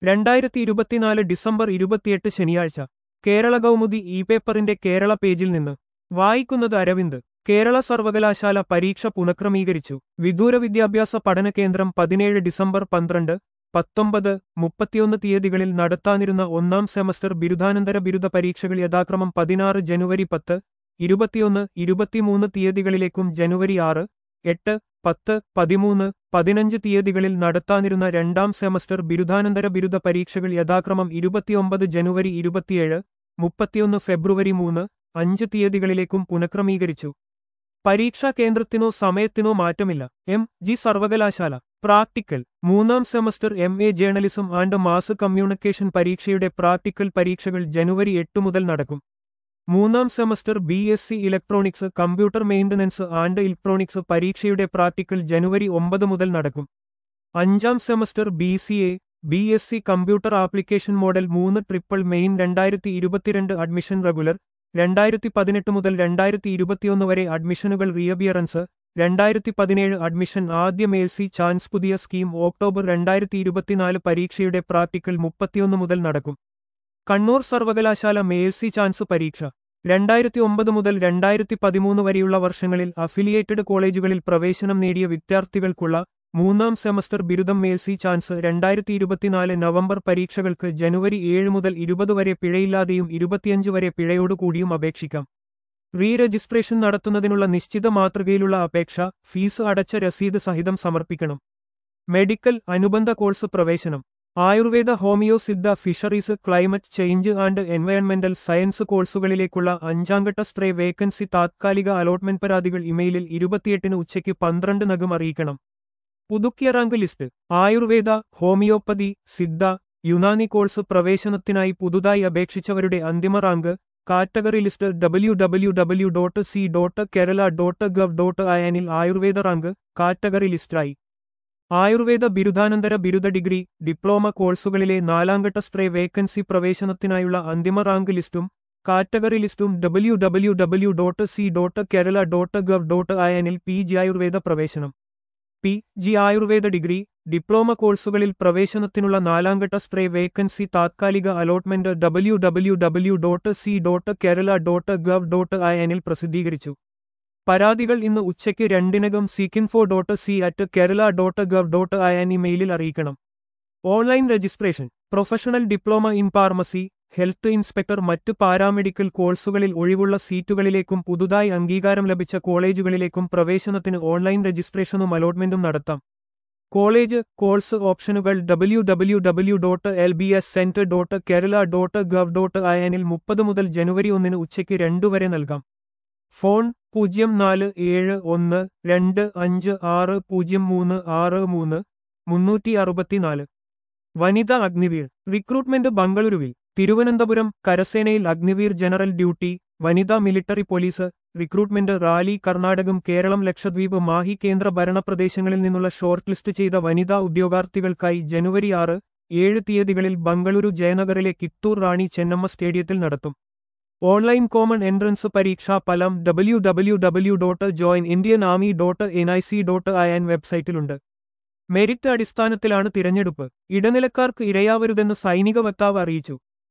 രണ്ടായിരത്തി ഇരുപത്തിനാല് ഡിസംബർ ഇരുപത്തിയെട്ട് ശനിയാഴ്ച കേരള കൗമുദി ഇ പേപ്പറിന്റെ കേരള പേജിൽ നിന്ന് വായിക്കുന്നത് അരവിന്ദ് കേരള സർവകലാശാല പരീക്ഷ പുനഃക്രമീകരിച്ചു വിദൂര വിദ്യാഭ്യാസ പഠന കേന്ദ്രം പതിനേഴ് ഡിസംബർ പന്ത്രണ്ട് പത്തൊമ്പത് മുപ്പത്തിയൊന്ന് തീയതികളിൽ നടത്താനിരുന്ന ഒന്നാം സെമസ്റ്റർ ബിരുദാനന്തര ബിരുദ പരീക്ഷകൾ യഥാക്രമം പതിനാറ് ജനുവരി പത്ത് ഇരുപത്തിയൊന്ന് ഇരുപത്തിമൂന്ന് തീയതികളിലേക്കും ജനുവരി ആറ് എട്ട് പത്ത് പതിമൂന്ന് പതിനഞ്ച് തീയതികളിൽ നടത്താനിരുന്ന രണ്ടാം സെമസ്റ്റർ ബിരുദാനന്തര ബിരുദ പരീക്ഷകൾ യഥാക്രമം ഇരുപത്തിയൊമ്പത് ജനുവരി ഇരുപത്തിയേഴ് മുപ്പത്തിയൊന്ന് ഫെബ്രുവരി മൂന്ന് അഞ്ച് തീയതികളിലേക്കും പുനഃക്രമീകരിച്ചു പരീക്ഷാ കേന്ദ്രത്തിനോ സമയത്തിനോ മാറ്റമില്ല എം ജി സർവകലാശാല പ്രാക്ടിക്കൽ മൂന്നാം semester M A journalism and mass communication പരീക്ഷയുടെ പ്രാക്ടിക്കൽ പരീക്ഷകൾ ജനുവരി എട്ട് മുതൽ നടക്കും മൂന്നാം semester B S C electronics computer maintenance and electronics പരീക്ഷയുടെ പ്രാക്ടിക്കൽ ജനുവരി ഒമ്പത് മുതൽ നടക്കും അഞ്ചാം semester B C A B S C computer application model മൂന്ന് ട്രിപ്പിൾ മെയിൻ രണ്ടായിരത്തി ഇരുപത്തിരണ്ട് അഡ്മിഷൻ റെഗുലർ രണ്ടായിരത്തി പതിനെട്ട് മുതൽ രണ്ടായിരത്തി ഇരുപത്തിയൊന്ന് വരെ അഡ്മിഷനുകൾ റീഅബിയറൻസ് രണ്ടായിരത്തി പതിനേഴ് അഡ്മിഷൻ ആദ്യ മേൽസി ചാൻസ് പുതിയ സ്കീം ഒക്ടോബർ രണ്ടായിരത്തി ഇരുപത്തിനാല് പരീക്ഷയുടെ പ്രാക്ടിക്കൽ മുപ്പത്തിയൊന്ന് മുതൽ നടക്കും കണ്ണൂർ സർവകലാശാല മേൽസി ചാൻസ് പരീക്ഷ രണ്ടായിരത്തി ഒമ്പത് മുതൽ രണ്ടായിരത്തി പതിമൂന്ന് വരെയുള്ള വർഷങ്ങളിൽ അഫിലിയേറ്റഡ് കോളേജുകളിൽ പ്രവേശനം നേടിയ വിദ്യാർത്ഥികൾക്കുള്ള മൂന്നാം സെമസ്റ്റർ ബിരുദം മേൽസി ചാൻസ് രണ്ടായിരത്തി ഇരുപത്തിനാല് നവംബർ പരീക്ഷകൾക്ക് ജനുവരി ഏഴ് മുതൽ ഇരുപത് വരെ പിഴയില്ലാതെയും ഇരുപത്തിയഞ്ച് വരെ പിഴയോടുകൂടിയും അപേക്ഷിക്കാം റീ രജിസ്ട്രേഷൻ നടത്തുന്നതിനുള്ള നിശ്ചിത മാതൃകയിലുള്ള അപേക്ഷ ഫീസ് അടച്ച രസീത് സഹിതം സമർപ്പിക്കണം മെഡിക്കൽ അനുബന്ധ കോഴ്സ് പ്രവേശനം Ayurveda homeo Siddha fisheries climate change and എൻവയൺമെന്റൽ സയൻസ് കോഴ്സുകളിലേക്കുള്ള അഞ്ചാംഘട്ട സ്ട്രേ വേക്കൻസി താത്കാലിക അലോട്ട്മെന്റ് പരാതികൾ ഇമെയിലിൽ ഇരുപത്തിയെട്ടിന് ഉച്ചയ്ക്ക് പന്ത്രണ്ടിനകം അറിയിക്കണം പുതുക്കിയ rank list Ayurveda homoeopathy Siddha Unani course പ്രവേശനത്തിനായി പുതുതായി അപേക്ഷിച്ചവരുടെ അന്തിമ rank category list W W W dot C dot Kerala dot gov dot അയനിൽ ആയുർവേദ റാങ്ക് കാറ്റഗറി ലിസ്റ്റായി ആയുർവേദ ബിരുദാനന്തര ബിരുദ ഡിഗ്രി ഡിപ്ലോമ കോഴ്സുകളിലെ നാലാംഘട്ട സ്ട്രേ വേക്കൻസി പ്രവേശനത്തിനായുള്ള അന്തിമ റാങ്ക് ലിസ്റ്റും കാറ്റഗറി ലിസ്റ്റും W W W dot C dot Kerala dot gov dot അയനിൽ പി ജി ആയുർവേദ പ്രവേശനം P G Ayurveda degree diploma കോഴ്സുകളിൽ പ്രവേശനത്തിനുള്ള നാലാംഘട്ട സ്ട്രേ വേക്കൻസി താത്കാലിക allotment W W W dot C dot Kerala dot gov dot അയനിൽ പ്രസിദ്ധീകരിച്ചു പരാതികൾ ഇന്ന് ഉച്ചയ്ക്ക് രണ്ടിനകം ceeinfo dot C at Kerala dot gov dot in ഇമെയിലിൽ അറിയിക്കണം online registration professional diploma in pharmacy health inspector മറ്റ് പാരാമെഡിക്കൽ കോഴ്സുകളിൽ ഒഴിവുള്ള സീറ്റുകളിലേക്കും പുതുതായി അംഗീകാരം ലഭിച്ച കോളേജുകളിലേക്കും പ്രവേശനത്തിന് ഓൺലൈൻ രജിസ്ട്രേഷനും അലോട്ട്മെന്റും നടത്താം കോളേജ് കോഴ്സ് ഓപ്ഷനുകൾ W W W dot L B S centre dot Kerala dot gov dot അയനിൽ മുപ്പത് മുതൽ ജനുവരി ഒന്നിന് ഉച്ചയ്ക്ക് രണ്ടു വരെ നൽകാം ഫോൺ പൂജ്യം നാല് ഏഴ് ഒന്ന് രണ്ട് അഞ്ച് ആറ് പൂജ്യം മൂന്ന് ആറ് മൂന്ന് മുന്നൂറ്റി അറുപത്തിനാല് വനിത അഗ്നിവീർ റിക്രൂട്ട്മെന്റ് ബംഗളൂരുവിൽ തിരുവനന്തപുരം കരസേനയിൽ അഗ്നിവീർ ജനറൽ ഡ്യൂട്ടി വനിതാ military police recruitment rally Karnataka Kerala Lakshadweep Mahe കേന്ദ്ര ഭരണപ്രദേശങ്ങളിൽ നിന്നുള്ള ഷോർട്ട് ലിസ്റ്റ് ചെയ്ത വനിതാ ഉദ്യോഗാർത്ഥികൾക്കായി ജനുവരി ആറ് ഏഴ് തീയതികളിൽ ബംഗളൂരു ജയനഗറിലെ കിത്തൂർ റാണി ചെന്നമ്മ സ്റ്റേഡിയത്തിൽ നടത്തും ഓൺലൈൻ കോമൺ എൻട്രൻസ് പരീക്ഷാ ഫലം W W W dot join Indian army dot N I C dot in വെബ്സൈറ്റിലുണ്ട് മെരിറ്റ് അടിസ്ഥാനത്തിലാണ് തിരഞ്ഞെടുപ്പ് ഇടനിലക്കാർക്ക് ഇരയാവരുതെന്ന് സൈനിക വക്താവ് അറിയിച്ചു